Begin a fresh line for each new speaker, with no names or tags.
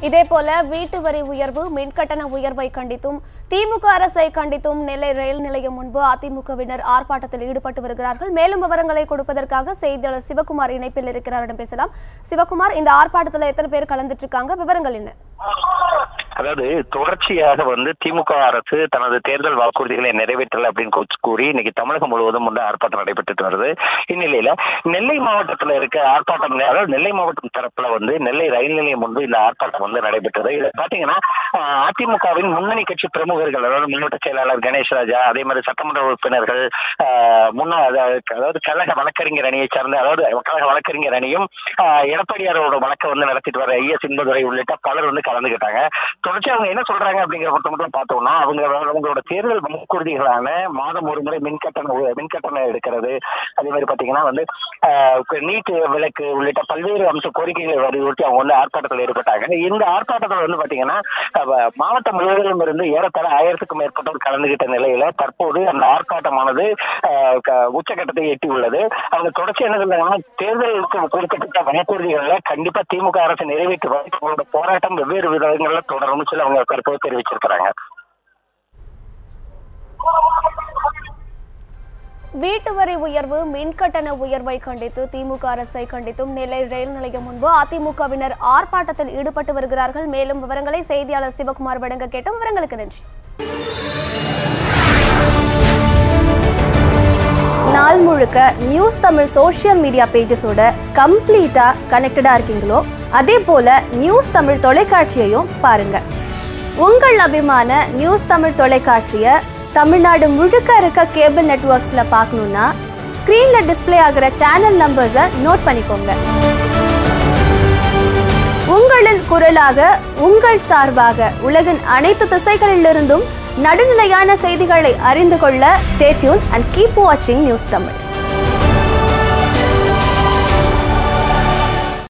இதேபோல வீட்டு வரி உயர்வு மின்கட்டண உயர்வை கண்டித்தும் திமுக அரசை கண்டித்தும் நெல்லை ரயில் நிலையம் முன்பு அதிமுகவினர் ஆர்ப்பாட்டத்தில் ஈடுபட்டு வருகிறார்கள் மேலும் விவரங்களை கொடுப்பதற்காக செய்தியாளர் சிவகுமார் இணைப்பில் இருக்கிறாரிடம் பேசலாம் சிவகுமார் இந்த ஆர்ப்பாட்டத்தில் எத்தனை பேர் கலந்துட்டு இருக்காங்க விவரங்கள் என்ன
அதாவது தொடர்ச்சியாக வந்து திமுக அரசு தனது தேர்தல் வாக்குறுதிகளை நிறைவேற்றல அப்படின்னு கூ- கூறி இன்னைக்கு தமிழகம் முழுவதும் வந்து ஆர்ப்பாட்டம் நடைபெற்றுட்டு வருது இந்நிலையில நெல்லை மாவட்டத்துல இருக்க ஆர்ப்பாட்டம் அதாவது நெல்லை மாவட்டம் தரப்புல வந்து நெல்லை ரயில் நிலையம் முன்பு இந்த ஆர்ப்பாட்டம் வந்து நடைபெற்றது இதை பாத்தீங்கன்னா ஆஹ், அதிமுகவின் முன்னணி கட்சி பிரமுகர்கள் அதாவது மாவட்ட செயலாளர் கணேஷ் ராஜா அதே மாதிரி சட்டமன்ற உறுப்பினர்கள் ஆஹ், முன்னாள் அதாவது அதாவது கழக வழக்கறிஞர் அணியை சார்ந்த அதாவது கழக வழக்கறிஞர் அணியும் ஆஹ், எடப்பாடியாரோட வழக்கை வந்து நடத்திட்டு வர ஐஎஸ் இன்பதுரை உள்ளிட்ட பலர் வந்து கலந்துக்கிட்டாங்க தொடர்ச்சி அவங்க என்ன சொல்றாங்க அப்படிங்கிற பொறுத்த மட்டும் பார்த்தோம்னா அவங்க அவங்களோட தேர்தல் வாக்குறுதிகளான மாதம் ஒரு முறை மின்கட்டணம் உ- மின்கட்டணம் எடுக்கிறது அதே மாதிரி பாத்தீங்கன்னா வந்து நீட் விலக்கு உள்ளிட்ட பல்வேறு அம்ச கோரிக்கைகளை வலியுறுத்தி அவங்க வந்து ஆர்ப்பாட்டத்தில் ஈடுபட்டாங்க இந்த ஆர்ப்பாட்டத்தில் வந்து பாத்தீங்கன்னா அஹ், மாவட்டம் முழுவதிலும் இருந்து ஏறத்தாழ ஆயிரத்துக்கும் மேற்பட்டோர் கலந்துகிட்ட நிலையில தற்போது அந்த ஆர்ப்பாட்டமானது அஹ், க- உச்சகட்டத்தை எட்டி உள்ளது அவங்க தொடர்ச்சி என்ன சொல்றாங்கன்னா தேர்தலுக்கு கொடுக்கப்பட்ட வாக்குறுதிகளை கண்டிப்பா திமுக அரசு நிறைவேற்றுவாங்க அவங்களோட போராட்டம் வெவ்வேறு விதங்கள்ல தொடரும்னு சொல்லி அவங்க கருத்து தெரிவிச்சிருக்கிறாங்க
வீட்டு வரி உயர்வு மின்கட்டண உயர்வை கண்டித்து திமுக அரசை கண்டித்தும் நெல்லை ரயில் நிலையம் முன்பு அதிமுகவினர் ஆர்ப்பாட்டத்தில் ஈடுபட்டு வருகிறார்கள் மேலும் விவரங்களை செய்தியாளர் சிவகுமார் வழங்க கேட்டோம் விவரங்களுக்கு நன்றி நாள் முழுக்க நியூஸ் தமிழ் சோஷியல் மீடியா பேஜஸோட கம்ப்ளீட்டா கனெக்டடா இருக்கீங்களோ அதே போல நியூஸ் தமிழ் தொலைக்காட்சியையும் பாருங்க உங்கள் அபிமான நியூஸ் தமிழ் தொலைக்காட்சியை தமிழ்நாடு முழுக்க இருக்க கேபிள் நெட்வொர்க்ஸ்ல பார்க்கணும்னா ஸ்க்ரீன்ல டிஸ்ப்ளே ஆகிற சேனல் நம்பர்ஸை நோட் பண்ணிக்கோங்க உங்களின் குரலாக உங்கள் சார்பாக உலகின் அனைத்து திசைகளிலிருந்தும் நடுநிலையான செய்திகளை அறிந்து கொள்ள ஸ்டேட்யூன் அண்ட் கீப் வாட்சிங் நியூஸ் தமிழ்